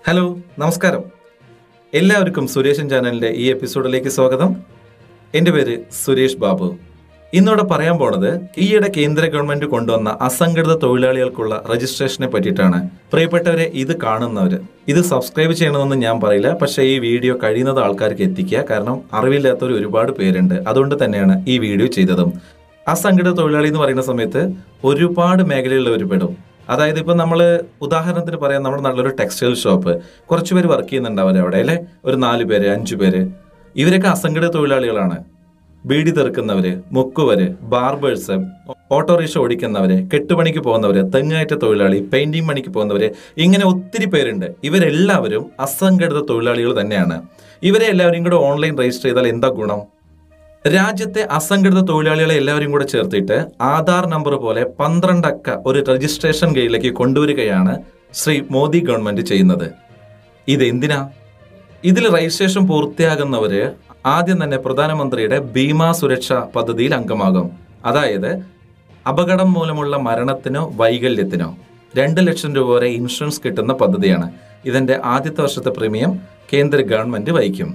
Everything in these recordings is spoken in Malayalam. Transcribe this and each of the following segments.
ഹലോ നമസ്കാരം എല്ലാവർക്കും സുരേഷൻ ചാനലിന്റെ ഈ എപ്പിസോഡിലേക്ക് സ്വാഗതം എൻ്റെ പേര് സുരേഷ് ബാബു ഇന്നിവിടെ പറയാൻ പോണത് ഈയിടെ കേന്ദ്ര ഗവൺമെന്റ് കൊണ്ടുവന്ന അസംഘടിത തൊഴിലാളികൾക്കുള്ള രജിസ്ട്രേഷനെ പറ്റിയിട്ടാണ് പ്രിയപ്പെട്ടവരെ ഇത് കാണുന്നവര് ഇത് സബ്സ്ക്രൈബ് ചെയ്യണമെന്ന് ഞാൻ പറയില്ല പക്ഷേ ഈ വീഡിയോ കഴിയുന്നത് ആൾക്കാർക്ക് എത്തിക്കുക കാരണം അറിവില്ലാത്തവർ ഒരുപാട് പേരുണ്ട് അതുകൊണ്ട് തന്നെയാണ് ഈ വീഡിയോ ചെയ്തതും അസംഘടിത തൊഴിലാളി എന്ന് പറയുന്ന സമയത്ത് ഒരുപാട് മേഖലകളിൽ പെടും അതായത് ഇപ്പം നമ്മൾ ഉദാഹരണത്തിന് പറയാം നമ്മുടെ നല്ലൊരു ടെക്സ്റ്റൈൽ ഷോപ്പ് കുറച്ച് പേര് വർക്ക് ചെയ്യുന്നുണ്ടാവും അവിടെ അല്ലേ ഒരു നാല് പേര് അഞ്ചു പേര് ഇവരൊക്കെ അസംഘടിത തൊഴിലാളികളാണ് ബീഡി തെറുക്കുന്നവര് മുക്കുവര് ബാർബേഴ്സ് ഓട്ടോറിക്ഷ ഓടിക്കുന്നവര് കെട്ടുപണിക്ക് പോകുന്നവര് തെങ്ങാറ്റ തൊഴിലാളി പെയിന്റിംഗ് പണിക്ക് പോകുന്നവര് ഇങ്ങനെ ഒത്തിരി പേരുണ്ട് ഇവരെല്ലാവരും അസംഘടിത തൊഴിലാളികൾ തന്നെയാണ് ഇവരെ എല്ലാവരും കൂടെ ഓൺലൈൻ രജിസ്റ്റർ ചെയ്താൽ എന്താ ഗുണം രാജ്യത്തെ അസംഘടിത തൊഴിലാളികളെ എല്ലാവരും കൂടെ ചേർത്തിട്ട് ആധാർ നമ്പർ പോലെ പന്ത്രണ്ടക്ക ഒരു രജിസ്ട്രേഷൻ കീഴിലേക്ക് കൊണ്ടുവരികയാണ് ശ്രീ മോദി ഗവൺമെന്റ് ചെയ്യുന്നത് ഇതെന്തിനാ ഇതിൽ രജിസ്ട്രേഷൻ പൂർത്തിയാകുന്നവര് ആദ്യം തന്നെ പ്രധാനമന്ത്രിയുടെ ബീമാ സുരക്ഷ പദ്ധതിയിൽ അംഗമാകും അതായത് അപകടം മൂലമുള്ള മരണത്തിനോ വൈകല്യത്തിനോ രണ്ട് ലക്ഷം രൂപ വരെ ഇൻഷുറൻസ് കിട്ടുന്ന പദ്ധതിയാണ് ഇതിന്റെ ആദ്യത്തെ വർഷത്തെ പ്രീമിയം കേന്ദ്ര ഗവൺമെന്റ് വഹിക്കും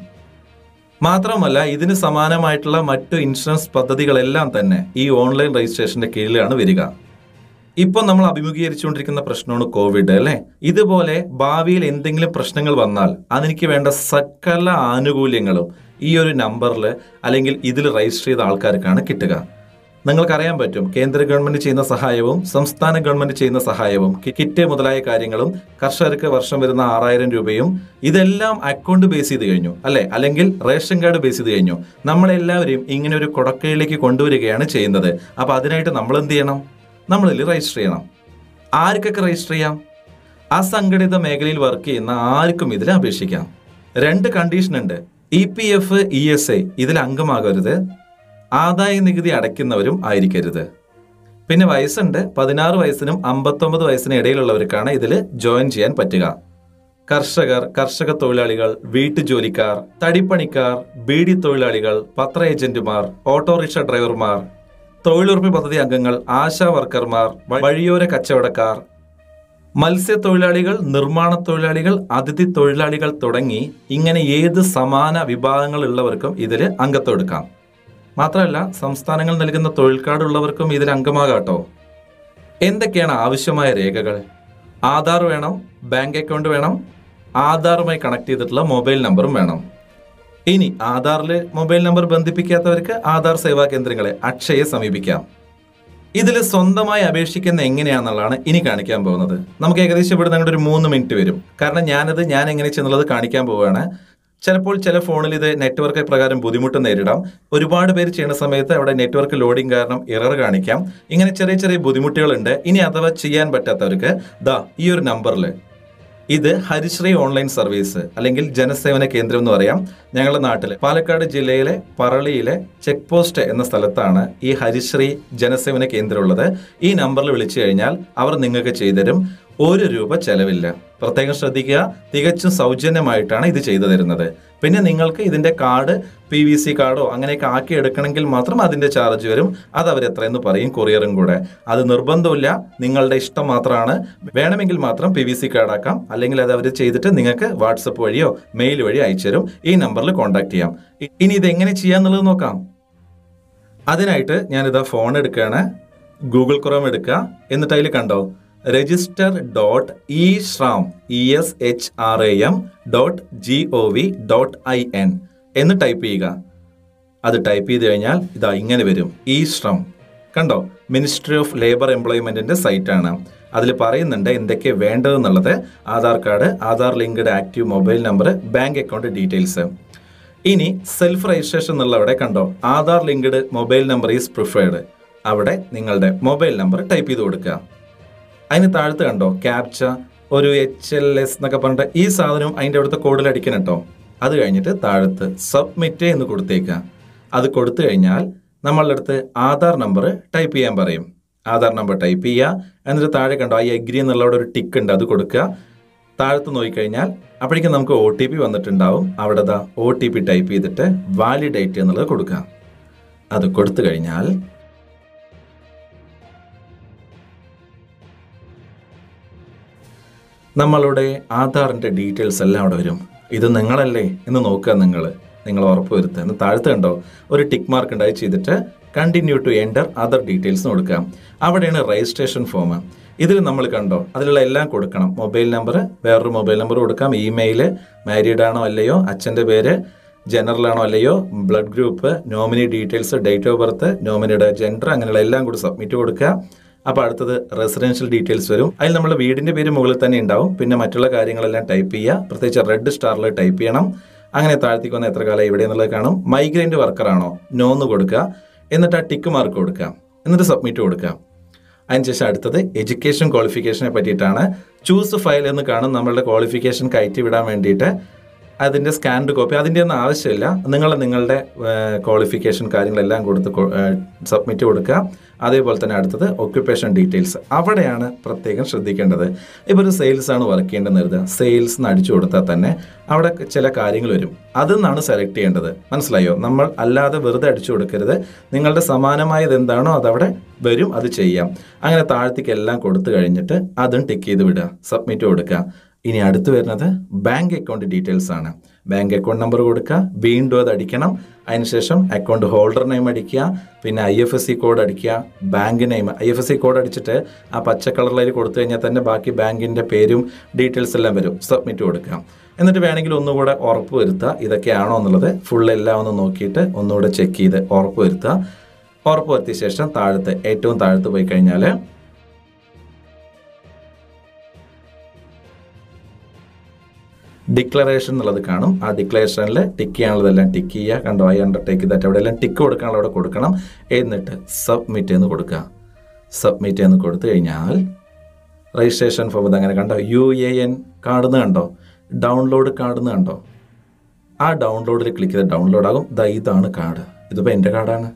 മാത്രമല്ല ഇതിന് സമാനമായിട്ടുള്ള മറ്റു ഇൻഷുറൻസ് പദ്ധതികളെല്ലാം തന്നെ ഈ ഓൺലൈൻ രജിസ്ട്രേഷന്റെ കീഴിലാണ് വരിക ഇപ്പൊ നമ്മൾ അഭിമുഖീകരിച്ചുകൊണ്ടിരിക്കുന്ന പ്രശ്നമാണ് കോവിഡ് അല്ലെ ഇതുപോലെ ഭാവിയിൽ എന്തെങ്കിലും പ്രശ്നങ്ങൾ വന്നാൽ അതെനിക്ക് വേണ്ട സകല ആനുകൂല്യങ്ങളും ഈ ഒരു നമ്പറിൽ അല്ലെങ്കിൽ ഇതിൽ രജിസ്റ്റർ ചെയ്ത ആൾക്കാർക്കാണ് കിട്ടുക നിങ്ങൾക്കറിയാൻ പറ്റും കേന്ദ്ര ഗവൺമെന്റ് ചെയ്യുന്ന സഹായവും സംസ്ഥാന ഗവൺമെന്റ് ചെയ്യുന്ന സഹായവും കി- കിറ്റ് മുതലായ കാര്യങ്ങളും കർഷകർക്ക് വർഷം വരുന്ന ആറായിരം രൂപയും ഇതെല്ലാം അക്കൗണ്ട് ബേസ് ചെയ്ത് കഴിഞ്ഞു അല്ലെ അല്ലെങ്കിൽ റേഷൻ കാർഡ് ബേസ് ചെയ്ത് കഴിഞ്ഞു നമ്മളെല്ലാവരെയും ഇങ്ങനെ ഒരു കൊടക്കയിലേക്ക് കൊണ്ടുവരികയാണ് ചെയ്യുന്നത് അപ്പൊ അതിനായിട്ട് നമ്മൾ എന്ത് ചെയ്യണം നമ്മളിൽ രജിസ്റ്റർ ചെയ്യണം ആർക്കൊക്കെ രജിസ്റ്റർ ചെയ്യാം അസംഘടിത മേഖലയിൽ വർക്ക് ചെയ്യുന്ന ആർക്കും ഇതിൽ അപേക്ഷിക്കാം രണ്ട് കണ്ടീഷൻ ഉണ്ട് E P F E S I ഇതിൽ അംഗമാകരുത് ആദായ നികുതി അടയ്ക്കുന്നവരും ആയിരിക്കരുത് പിന്നെ വയസ്സുണ്ട് പതിനാറ് വയസ്സിനും അമ്പത്തൊമ്പത് വയസ്സിനും ഇടയിലുള്ളവർക്കാണ് ഇതിൽ ജോയിൻ ചെയ്യാൻ പറ്റുക കർഷകർ കർഷക തൊഴിലാളികൾ വീട്ടുജോലിക്കാർ തടിപ്പണിക്കാർ ബീഡി തൊഴിലാളികൾ പത്ര ഏജന്റുമാർ ഓട്ടോറിക്ഷ ഡ്രൈവർമാർ തൊഴിലുറപ്പ് പദ്ധതി അംഗങ്ങൾ ആശാ വർക്കർമാർ വഴിയോര കച്ചവടക്കാർ മത്സ്യത്തൊഴിലാളികൾ നിർമ്മാണ തൊഴിലാളികൾ അതിഥി തൊഴിലാളികൾ തുടങ്ങി ഇങ്ങനെ ഏത് സമാന വിഭാഗങ്ങളുള്ളവർക്കും ഇതിൽ അംഗത്വം മാത്രമല്ല സംസ്ഥാനങ്ങൾ നൽകുന്ന തൊഴിൽ കാർഡ് ഉള്ളവർക്കും ഇതിൽ അംഗമാകാട്ടോ എന്തൊക്കെയാണ് ആവശ്യമായ രേഖകൾ ആധാർ വേണം ബാങ്ക് അക്കൗണ്ട് വേണം ആധാറുമായി കണക്ട് ചെയ്തിട്ടുള്ള മൊബൈൽ നമ്പറും വേണം ഇനി ആധാറിൽ മൊബൈൽ നമ്പർ ബന്ധിപ്പിക്കാത്തവർക്ക് ആധാർ സേവാ കേന്ദ്രങ്ങളെ അക്ഷയെ സമീപിക്കാം ഇതിൽ സ്വന്തമായി അപേക്ഷിക്കുന്ന എങ്ങനെയാണെന്നുള്ളതാണ് ഇനി കാണിക്കാൻ പോകുന്നത് നമുക്ക് ഏകദേശം ഇവിടെ നിങ്ങളുടെ ഒരു മൂന്ന് മിനിറ്റ് വരും കാരണം ഞാനത് ഞാൻ എങ്ങനെ ചെന്നുള്ളത് കാണിക്കാൻ പോവുകയാണ് ചിലപ്പോൾ ചില ഫോണിൽ ഇത് നെറ്റ്വർക്ക് പ്രകാരം ബുദ്ധിമുട്ട് നേരിടാം ഒരുപാട് പേര് ചെയ്യുന്ന സമയത്ത് അവിടെ നെറ്റ്വർക്ക് ലോഡിംഗ് കാരണം എറർ കാണിക്കാം ഇങ്ങനെ ചെറിയ ചെറിയ ബുദ്ധിമുട്ടുകളുണ്ട് ഇനി അഥവാ ചെയ്യാൻ പറ്റാത്തവർക്ക് ദാ ഈ ഒരു നമ്പറിൽ ഇത് ഹരിശ്രീ ഓൺലൈൻ സർവീസ് അല്ലെങ്കിൽ ജനസേവന കേന്ദ്രം എന്ന് പറയാം ഞങ്ങളുടെ നാട്ടിൽ പാലക്കാട് ജില്ലയിലെ പറളിയിലെ ചെക്ക് പോസ്റ്റ് എന്ന സ്ഥലത്താണ് ഈ ഹരിശ്രീ ജനസേവന കേന്ദ്രം ഉള്ളത് ഈ നമ്പറിൽ വിളിച്ചു കഴിഞ്ഞാൽ അവർ നിങ്ങൾക്ക് ചെയ്തുതരും ഒരു രൂപ ചെലവില്ല പ്രത്യേകം ശ്രദ്ധിക്കുക തികച്ചും സൗജന്യമായിട്ടാണ് ഇത് ചെയ്തു തരുന്നത് പിന്നെ നിങ്ങൾക്ക് ഇതിന്റെ കാർഡ് പി വി സി കാർഡോ അങ്ങനെയൊക്കെ ആക്കി എടുക്കണമെങ്കിൽ മാത്രം അതിന്റെ ചാർജ് വരും അത് അവർ എത്രയെന്ന് പറയും കൊറിയറും കൂടെ അത് നിർബന്ധമില്ല നിങ്ങളുടെ ഇഷ്ടം മാത്രമാണ് വേണമെങ്കിൽ മാത്രം പി വി സി കാർഡ് ആക്കാം അല്ലെങ്കിൽ അത് അവർ ചെയ്തിട്ട് നിങ്ങൾക്ക് വാട്സപ്പ് വഴിയോ മെയിൽ വഴി അയച്ചു തരും ഈ നമ്പറിൽ കോൺടാക്ട് ചെയ്യാം ഇ- ഇനി ഇത് എങ്ങനെ ചെയ്യാന്നുള്ളത് നോക്കാം അതിനായിട്ട് ഞാനിതാ ഫോൺ എടുക്കുകയാണ് ഗൂഗിൾ ക്രോം എടുക്കുക എന്നിട്ട് അതിൽ കണ്ടോ register dot e Shram E S H R A M dot G O V dot I N എന്ന് ടൈപ്പ് ചെയ്യുക അത് ടൈപ്പ് ചെയ്ത് കഴിഞ്ഞാൽ ഇതാ ഇങ്ങനെ വരും ഇ ശ്രം കണ്ടോ മിനിസ്ട്രി ഓഫ് ലേബർ എംപ്ലോയ്മെന്റിന്റെ സൈറ്റാണ് അതിൽ പറയുന്നുണ്ട് എന്തൊക്കെ വേണ്ടതെന്നുള്ളത് Aadhaar card Aadhaar linked active mobile number bank account details ഇനി സെൽഫ് രജിസ്ട്രേഷൻ എന്നുള്ളവിടെ കണ്ടോ Aadhaar linked mobile number is preferred അവിടെ നിങ്ങളുടെ മൊബൈൽ നമ്പർ ടൈപ്പ് ചെയ്ത് കൊടുക്കുക അതിന് താഴത്ത് കണ്ടോ ക്യാപ്ച ഒരു എച്ച് എൽ എസ് എന്നൊക്കെ പറഞ്ഞിട്ട് ഈ സാധനം അതിൻ്റെ അവിടുത്തെ കോഡിൽ അടിക്കണം കേട്ടോ അത് കഴിഞ്ഞിട്ട് താഴത്ത് സബ്മിറ്റ് എന്ന് കൊടുത്തേക്കുക അത് കൊടുത്തു കഴിഞ്ഞാൽ നമ്മളുടെ അടുത്ത് ആധാർ നമ്പർ ടൈപ്പ് ചെയ്യാൻ പറയും ആധാർ നമ്പർ ടൈപ്പ് ചെയ്യുക എന്നിട്ട് താഴെ കണ്ടോ ഐ എഗ്രി എന്നുള്ള അവിടെ ഒരു ടിക്ക് ഉണ്ട് അത് കൊടുക്കുക താഴത്ത് നോക്കിക്കഴിഞ്ഞാൽ അപ്പോഴേക്കും നമുക്ക് ഒ ടി പി വന്നിട്ടുണ്ടാവും അവിടെ ദാ ഒ ടി പി ടൈപ്പ് ചെയ്തിട്ട് വാലിഡേറ്റ് എന്നുള്ളത് കൊടുക്കുക അത് കൊടുത്തു കഴിഞ്ഞാൽ നമ്മളുടെ ആധാറിൻ്റെ ഡീറ്റെയിൽസ് എല്ലാം അവിടെ വരും ഇത് നിങ്ങളല്ലേ എന്ന് നോക്കുക നിങ്ങൾ നിങ്ങൾ ഉറപ്പ് വരുത്തുക എന്ന് താഴത്ത് കണ്ടോ ഒരു ടിക്ക് മാർക്ക് ഉണ്ടായി ചെയ്തിട്ട് continue to enter other details കൊടുക്കാം അവിടെയാണ് രജിസ്ട്രേഷൻ ഫോം ഇതിൽ നമ്മൾ കണ്ടോ അതിലുള്ള എല്ലാം കൊടുക്കണം മൊബൈൽ നമ്പർ വേറൊരു മൊബൈൽ നമ്പർ കൊടുക്കാം ഇമെയിൽ മാരീഡ് ആണോ അല്ലയോ അച്ഛൻ്റെ പേര് ജനറൽ ആണോ അല്ലയോ blood group nominee details date of birth നോമിനിയുടെ ജെൻഡർ അങ്ങനെയുള്ള എല്ലാം കൂടി സബ്മിറ്റ് കൊടുക്കുക അപ്പോൾ അടുത്തത് റെസിഡൻഷ്യൽ ഡീറ്റെയിൽസ് വരും അതിൽ നമ്മുടെ വീടിന്റെ പേര് മുകളിൽ തന്നെ ഉണ്ടാവും പിന്നെ മറ്റുള്ള കാര്യങ്ങളെല്ലാം ടൈപ്പ് ചെയ്യുക പ്രത്യേകിച്ച് റെഡ് സ്റ്റാറിൽ ടൈപ്പ് ചെയ്യണം അങ്ങനെ താഴ്ത്തിക്ക് വന്ന എത്ര കാലം ഇവിടെ എന്നുള്ളത് കാണും മൈഗ്രൈൻറ്റ് വർക്കർ ആണോ നോ എന്ന് കൊടുക്കുക എന്നിട്ട് ആ ടിക്ക് മാർക്ക് കൊടുക്കുക എന്നിട്ട് സബ്മിറ്റ് കൊടുക്കുക അതിനുശേഷം അടുത്തത് എഡ്യൂക്കേഷൻ ക്വാളിഫിക്കേഷനെ പറ്റിയിട്ടാണ് ചൂസ് ഫയൽ എന്ന് കാണും നമ്മളുടെ ക്വാളിഫിക്കേഷൻ കയറ്റി വിടാൻ വേണ്ടിയിട്ട് അതിൻ്റെ സ്കാൻഡ് കോപ്പി അതിൻ്റെ ഒന്നും ആവശ്യമില്ല നിങ്ങൾ നിങ്ങളുടെ ക്വാളിഫിക്കേഷൻ കാര്യങ്ങളെല്ലാം കൊടുത്ത് സബ്മിറ്റ് കൊടുക്കുക അതേപോലെ തന്നെ അടുത്തത് ഒക്യുപ്പേഷൻ ഡീറ്റെയിൽസ് അവിടെയാണ് പ്രത്യേകം ശ്രദ്ധിക്കേണ്ടത് ഇപ്പോൾ ഒരു സെയിൽസ് ആണ് വർക്ക് ചെയ്യേണ്ടതെന്ന് കരുതുക സെയിൽസ് എന്ന് അടിച്ചു കൊടുത്താൽ തന്നെ അവിടെ ചില കാര്യങ്ങൾ വരും അതിൽ നിന്നാണ് സെലക്ട് ചെയ്യേണ്ടത് മനസ്സിലായോ നമ്മൾ അല്ലാതെ വെറുതെ അടിച്ചു കൊടുക്കരുത് നിങ്ങളുടെ സമാനമായത് എന്താണോ അതവിടെ വരും അത് ചെയ്യാം അങ്ങനെ താഴത്തേക്ക് എല്ലാം കൊടുത്തു കഴിഞ്ഞിട്ട് അതും ടിക്ക് ചെയ്ത് വിടുക സബ്മിറ്റ് കൊടുക്കുക ഇനി അടുത്ത് വരുന്നത് ബാങ്ക് അക്കൗണ്ട് ഡീറ്റെയിൽസ് ആണ് ബാങ്ക് അക്കൗണ്ട് നമ്പർ കൊടുക്കുക വീണ്ടും അത് അടിക്കണം അതിനുശേഷം അക്കൗണ്ട് ഹോൾഡർ നെയിം അടിക്കുക പിന്നെ I F S C code അടിക്കുക bank name I F S C code അടിച്ചിട്ട് ആ പച്ച കളറിൽ കൊടുത്തു കഴിഞ്ഞാൽ തന്നെ ബാക്കി ബാങ്കിൻ്റെ പേരും ഡീറ്റെയിൽസ് എല്ലാം വരും സബ്മിറ്റ് കൊടുക്കുക എന്നിട്ട് വേണമെങ്കിൽ ഒന്നുകൂടെ ഉറപ്പ് വരുത്തുക ഇതൊക്കെയാണോ എന്നുള്ളത് ഫുൾ എല്ലാം ഒന്ന് നോക്കിയിട്ട് ഒന്നുകൂടെ ചെക്ക് ചെയ്ത് ഉറപ്പ് വരുത്തുക ഉറപ്പ് വരുത്തിയ ശേഷം താഴത്ത് ഏറ്റവും താഴത്ത് പോയി കഴിഞ്ഞാൽ ഡിക്ലറേഷൻ എന്നുള്ളത് കാണും ആ ഡിക്ലറേഷനിൽ ടിക്ക് ചെയ്യാനുള്ളതെല്ലാം ടിക്ക് ചെയ്യുക കണ്ടോ ഐ അണ്ടർടേക്ക് ദാറ്റ് അവിടെ എല്ലാം ടിക്ക് കൊടുക്കാനുള്ള അവിടെ കൊടുക്കണം എന്നിട്ട് സബ്മിറ്റ് എന്ന് കൊടുക്കുക സബ്മിറ്റ് എന്ന് കൊടുത്തു കഴിഞ്ഞാൽ രജിസ്ട്രേഷൻ ഫോം ഇത് അങ്ങനെ കണ്ടോ യു എ എൻ കാർഡെന്ന് കണ്ടോ ഡൗൺലോഡ് കാർഡെന്ന് കണ്ടോ ആ ഡൗൺലോഡിൽ ക്ലിക്ക് ചെയ്ത് ഡൗൺലോഡ് ആകും ദാ ഇതാണ് കാർഡ് ഇതിപ്പോൾ എൻ്റെ കാർഡാണ്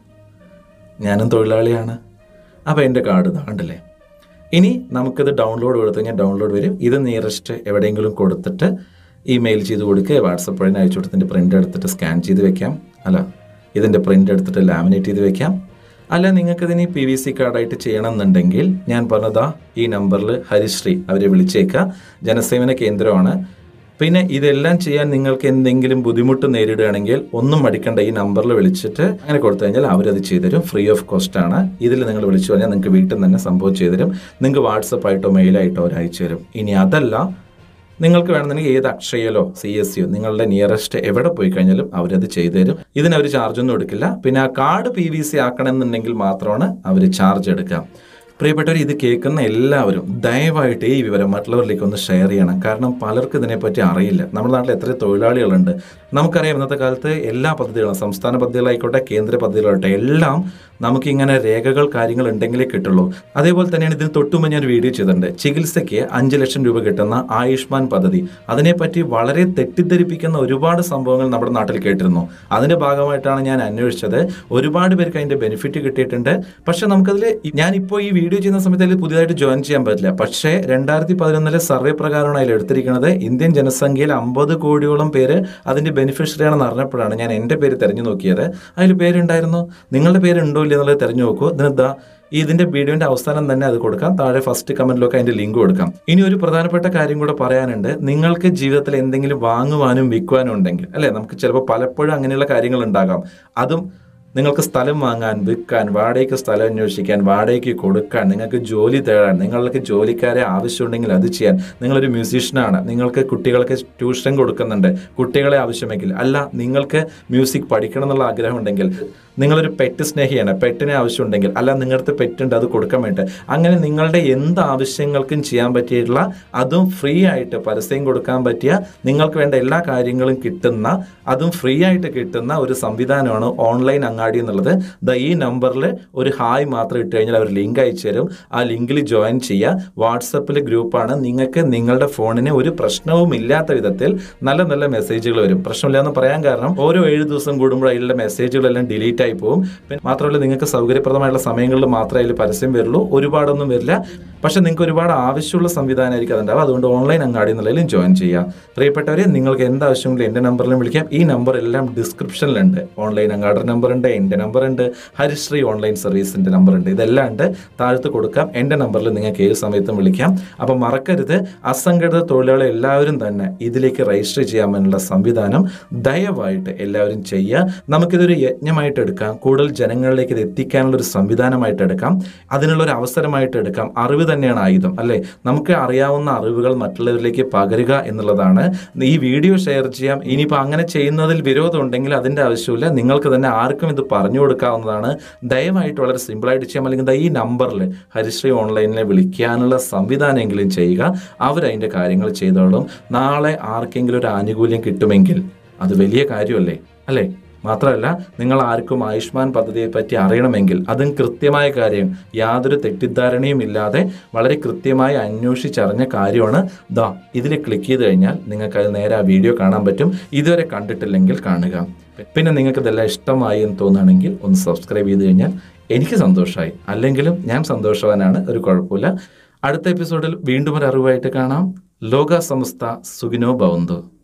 ഞാനും തൊഴിലാളിയാണ് അപ്പോൾ എൻ്റെ കാർഡ് ഇതാ കണ്ടില്ലേ ഇനി നമുക്കിത് ഡൗൺലോഡ് കൊടുത്തു കഴിഞ്ഞാൽ ഡൗൺലോഡ് വരും ഇത് നിയറസ്റ്റ് എവിടെയെങ്കിലും കൊടുത്തിട്ട് ഇമെയിൽ ചെയ്ത് കൊടുക്കുക വാട്സപ്പ് വഴി അയച്ചു കൊടുത്തിൻ്റെ പ്രിൻ്റ് എടുത്തിട്ട് സ്കാൻ ചെയ്ത് വെക്കാം അല്ല ഇതിൻ്റെ പ്രിൻ്റ് എടുത്തിട്ട് ലാമിനേറ്റ് ചെയ്ത് വെക്കാം അല്ല നിങ്ങൾക്ക് ഇതിന് പി വി സി കാർഡായിട്ട് ചെയ്യണമെന്നുണ്ടെങ്കിൽ ഞാൻ പറഞ്ഞതാ ഈ നമ്പറിൽ ഹരിശ്രീ അവരെ വിളിച്ചേക്കുക ജനസേവന കേന്ദ്രമാണ് പിന്നെ ഇതെല്ലാം ചെയ്യാൻ നിങ്ങൾക്ക് എന്തെങ്കിലും ബുദ്ധിമുട്ട് നേരിടുകയാണെങ്കിൽ ഒന്നും മടിക്കേണ്ട ഈ നമ്പറിൽ വിളിച്ചിട്ട് അങ്ങനെ കൊടുത്തു കഴിഞ്ഞാൽ അവരത് ചെയ്തുതരും ഫ്രീ ഓഫ് കോസ്റ്റ് ആണ് ഇതിൽ നിങ്ങൾ വിളിച്ചു കഴിഞ്ഞാൽ നിങ്ങൾക്ക് വീട്ടിൽ നിന്ന് തന്നെ സംഭവം ചെയ്തുതരും നിങ്ങൾക്ക് വാട്സപ്പ് ആയിട്ടോ മെയിലായിട്ടോ അവർ അയച്ചു തരും ഇനി അതല്ല നിങ്ങൾക്ക് വേണമെന്നുണ്ടെങ്കിൽ ഏത് അക്ഷയയിലോ സി എസ് സിയോ നിങ്ങളുടെ നിയറസ്റ്റ് എവിടെ പോയി കഴിഞ്ഞാലും അവരത് ചെയ്തു തരും ഇതിന് അവർ ചാർജ് ഒന്നും എടുക്കില്ല പിന്നെ ആ കാർഡ് പി വി സി ആക്കണമെന്നുണ്ടെങ്കിൽ മാത്രമാണ് അവർ ചാർജ് എടുക്കുക പ്രിയപ്പെട്ടവർ ഇത് കേൾക്കുന്ന എല്ലാവരും ദയവായിട്ട് ഈ വിവരം മറ്റുള്ളവരിലേക്ക് ഒന്ന് ഷെയർ ചെയ്യണം കാരണം പലർക്കും ഇതിനെപ്പറ്റി അറിയില്ല നമ്മുടെ നാട്ടിൽ എത്ര തൊഴിലാളികളുണ്ട് നമുക്കറിയാം ഇന്നത്തെ കാലത്ത് എല്ലാ പദ്ധതികളും സംസ്ഥാന പദ്ധതികളായിക്കോട്ടെ കേന്ദ്ര പദ്ധതികളായിക്കോട്ടെ എല്ലാം നമുക്കിങ്ങനെ രേഖകൾ കാര്യങ്ങൾ ഉണ്ടെങ്കിലേ കിട്ടുള്ളൂ അതേപോലെ തന്നെയാണ് ഇതിന് തൊട്ടുമുമ്പ് ഞാൻ ഒരു വീഡിയോ ചെയ്തിട്ടുണ്ട് ചികിത്സയ്ക്ക് അഞ്ച് ലക്ഷം രൂപ കിട്ടുന്ന ആയുഷ്മാൻ പദ്ധതി അതിനെപ്പറ്റി വളരെ തെറ്റിദ്ധരിപ്പിക്കുന്ന ഒരുപാട് സംഭവങ്ങൾ നമ്മുടെ നാട്ടിൽ കേട്ടിരുന്നു അതിന്റെ ഭാഗമായിട്ടാണ് ഞാൻ അന്വേഷിച്ചത് ഒരുപാട് പേർക്ക് അതിന്റെ ബെനിഫിറ്റ് കിട്ടിയിട്ടുണ്ട് പക്ഷെ നമുക്കതിൽ ഞാനിപ്പോൾ ഈ വീഡിയോ ചെയ്യുന്ന സമയത്ത് അതിൽ പുതിയതായിട്ട് ജോയിൻ ചെയ്യാൻ പറ്റില്ല പക്ഷേ രണ്ടായിരത്തി പതിനൊന്നിലെ സർവേ പ്രകാരമാണ് അതിൽ എടുത്തിരിക്കുന്നത് ഇന്ത്യൻ ജനസംഖ്യയിൽ അമ്പത് കോടിയോളം പേര് അതിന്റെ ബെനിഫിഷ്യറി ആണെന്ന് അറിഞ്ഞപ്പോഴാണ് ഞാൻ എൻ്റെ പേര് തിരഞ്ഞു നോക്കിയത് അതിൽ പേരുണ്ടായിരുന്നു നിങ്ങളുടെ പേരുണ്ടോ ഇല്ല എന്നുള്ളത് തിരഞ്ഞു നോക്കൂ ഇതിനെന്താ ഇതിന്റെ വീഡിയോന്റെ അവസാനം തന്നെ അത് കൊടുക്കാം താഴെ ഫസ്റ്റ് കമന്റിലൊക്കെ അതിന്റെ ലിങ്ക് കൊടുക്കാം ഇനി ഒരു പ്രധാനപ്പെട്ട കാര്യം കൂടെ പറയാനുണ്ട് നിങ്ങൾക്ക് ജീവിതത്തിൽ എന്തെങ്കിലും വാങ്ങുവാനും വിൽക്കുവാനും ഉണ്ടെങ്കിൽ അല്ലെ നമുക്ക് ചിലപ്പോൾ പലപ്പോഴും അങ്ങനെയുള്ള കാര്യങ്ങൾ ഉണ്ടാകാം അതും നിങ്ങൾക്ക് സ്ഥലം വാങ്ങാൻ വിൽക്കാൻ വാടകയ്ക്ക് സ്ഥലം അന്വേഷിക്കാൻ വാടകയ്ക്ക് കൊടുക്കാൻ നിങ്ങൾക്ക് ജോലി തേടാൻ നിങ്ങൾക്ക് ജോലിക്കാരെ ആവശ്യമുണ്ടെങ്കിൽ അത് ചെയ്യാൻ നിങ്ങളൊരു മ്യൂസീഷ്യനാണ് നിങ്ങൾക്ക് കുട്ടികൾക്ക് ട്യൂഷൻ കൊടുക്കുന്നുണ്ട് കുട്ടികളെ ആവശ്യമെങ്കിൽ അല്ല നിങ്ങൾക്ക് മ്യൂസിക് പഠിക്കണം എന്നുള്ള ആഗ്രഹം ഉണ്ടെങ്കിൽ നിങ്ങളൊരു പെറ്റ് സ്നേഹിയാണ് പെറ്റിനെ ആവശ്യമുണ്ടെങ്കിൽ അല്ല നിങ്ങളുടെ പെറ്റുണ്ട് അത് കൊടുക്കാൻ വേണ്ടി അങ്ങനെ നിങ്ങളുടെ എന്ത് ആവശ്യങ്ങൾക്കും ചെയ്യാൻ പറ്റിയിട്ടുള്ള അതും ഫ്രീ ആയിട്ട് പരസ്യം കൊടുക്കാൻ പറ്റിയ നിങ്ങൾക്ക് വേണ്ട എല്ലാ കാര്യങ്ങളും കിട്ടുന്ന അതും ഫ്രീ ആയിട്ട് കിട്ടുന്ന ഒരു സംവിധാനമാണ് ഓൺലൈൻ അങ്ങാടി എന്നുള്ളത് ദ ഈ നമ്പറിൽ ഒരു ഹായ് മാത്രം ഇട്ട് കഴിഞ്ഞാൽ അവർ ലിങ്ക് അയച്ചു തരും ആ ലിങ്കിൽ ജോയിൻ ചെയ്യുക വാട്സപ്പിൽ ഗ്രൂപ്പാണ് നിങ്ങൾക്ക് നിങ്ങളുടെ ഫോണിന് ഒരു പ്രശ്നവും ഇല്ലാത്ത വിധത്തിൽ നല്ല നല്ല മെസ്സേജുകൾ വരും പ്രശ്നമില്ല എന്ന് പറയാൻ കാരണം ഓരോ ഏഴ് ദിവസം കൂടുമ്പോൾ അതിലുള്ള മെസ്സേജുകളെല്ലാം ഡിലീറ്റ് ആയി പോകും പിന്നെ മാത്രമല്ല നിങ്ങൾക്ക് സൗകര്യപ്രദമായുള്ള സമയങ്ങളിൽ മാത്രമേ അതിൽ പരസ്യം വരുള്ളൂ ഒരുപാടൊന്നും വരില്ല പക്ഷെ നിങ്ങൾക്ക് ഒരുപാട് ആവശ്യമുള്ള സംവിധാനമായിരിക്കും അതുണ്ടാവും അതുകൊണ്ട് ഓൺലൈൻ അങ്ങാടി എന്നുള്ളതിലും ജോയിൻ ചെയ്യാം പ്രിയപ്പെട്ടവരെ നിങ്ങൾക്ക് എന്ത് ആവശ്യമെങ്കിലും എൻ്റെ നമ്പറിലും വിളിക്കാം ഈ നമ്പർ എല്ലാം ഡിസ്ക്രിപ്ഷനിലുണ്ട് ഓൺലൈൻ അങ്ങാടി നമ്പർ ഉണ്ട് എൻ്റെ നമ്പർ ഉണ്ട് ഹരിശ്രീ ഓൺലൈൻ സർവീസിൻ്റെ നമ്പർ ഉണ്ട് ഇതെല്ലാം ഉണ്ട് താഴത്ത് കൊടുക്കാം എൻ്റെ നമ്പറിൽ നിങ്ങൾക്ക് ഏത് സമയത്തും വിളിക്കാം അപ്പം മറക്കരുത് അസംഘടിത തൊഴിലാളി എല്ലാവരും തന്നെ ഇതിലേക്ക് രജിസ്റ്റർ ചെയ്യാമെന്നുള്ള സംവിധാനം ദയവായിട്ട് എല്ലാവരും ചെയ്യുക നമുക്കിതൊരു യജ്ഞമായിട്ട് എടുക്കാം കൂടുതൽ ജനങ്ങളിലേക്ക് ഇത് എത്തിക്കാനുള്ള ഒരു സംവിധാനമായിട്ട് എടുക്കാം അതിനുള്ള ഒരു അവസരമായിട്ട് എടുക്കാം അറിവ് തന്നെയാണ് ആയുധം അല്ലേ നമുക്ക് അറിയാവുന്ന അറിവുകൾ മറ്റുള്ളവരിലേക്ക് പകരുക എന്നുള്ളതാണ് ഈ വീഡിയോ ഷെയർ ചെയ്യാം ഇനിയിപ്പോൾ അങ്ങനെ ചെയ്യുന്നതിൽ വിരോധം ഉണ്ടെങ്കിൽ അതിൻ്റെ ആവശ്യമില്ല നിങ്ങൾക്ക് തന്നെ ആർക്കും ഇത് പറഞ്ഞു കൊടുക്കാവുന്നതാണ് ദയവായിട്ട് വളരെ സിമ്പിളായിട്ട് ചെയ്യാം അല്ലെങ്കിൽ ദാ ഈ നമ്പറിൽ ഹരിശ്രീ ഓൺലൈനിലെ വിളിക്കാനുള്ള സംവിധാനമെങ്കിലും ചെയ്യുക അവരതിൻ്റെ കാര്യങ്ങൾ ചെയ്തോളും നാളെ ആർക്കെങ്കിലും ഒരു ആനുകൂല്യം കിട്ടുമെങ്കിൽ അത് വലിയ കാര്യമല്ലേ അല്ലേ മാത്രമല്ല നിങ്ങൾ ആർക്കും ആയുഷ്മാൻ പദ്ധതിയെ പറ്റി അറിയണമെങ്കിൽ അതും കൃത്യമായ കാര്യം യാതൊരു തെറ്റിദ്ധാരണയും ഇല്ലാതെ വളരെ കൃത്യമായി അന്വേഷിച്ചറിഞ്ഞ കാര്യമാണ് ദാ ഇതിൽ ക്ലിക്ക് ചെയ്ത് കഴിഞ്ഞാൽ നിങ്ങൾക്ക് അത് നേരെ ആ വീഡിയോ കാണാൻ പറ്റും ഇതുവരെ കണ്ടിട്ടില്ലെങ്കിൽ കാണുക പിന്നെ നിങ്ങൾക്ക് ഇതെല്ലാം ഇഷ്ടമായി എന്ന് തോന്നുകയാണെങ്കിൽ ഒന്ന് സബ്സ്ക്രൈബ് ചെയ്ത് കഴിഞ്ഞാൽ എനിക്ക് സന്തോഷമായി അല്ലെങ്കിലും ഞാൻ സന്തോഷവാനാണ് ഒരു കുഴപ്പമില്ല അടുത്ത എപ്പിസോഡിൽ വീണ്ടും ഒരു അറിവായിട്ട് കാണാം ലോക സമസ്ത സുഖിനോ ഭവന്തു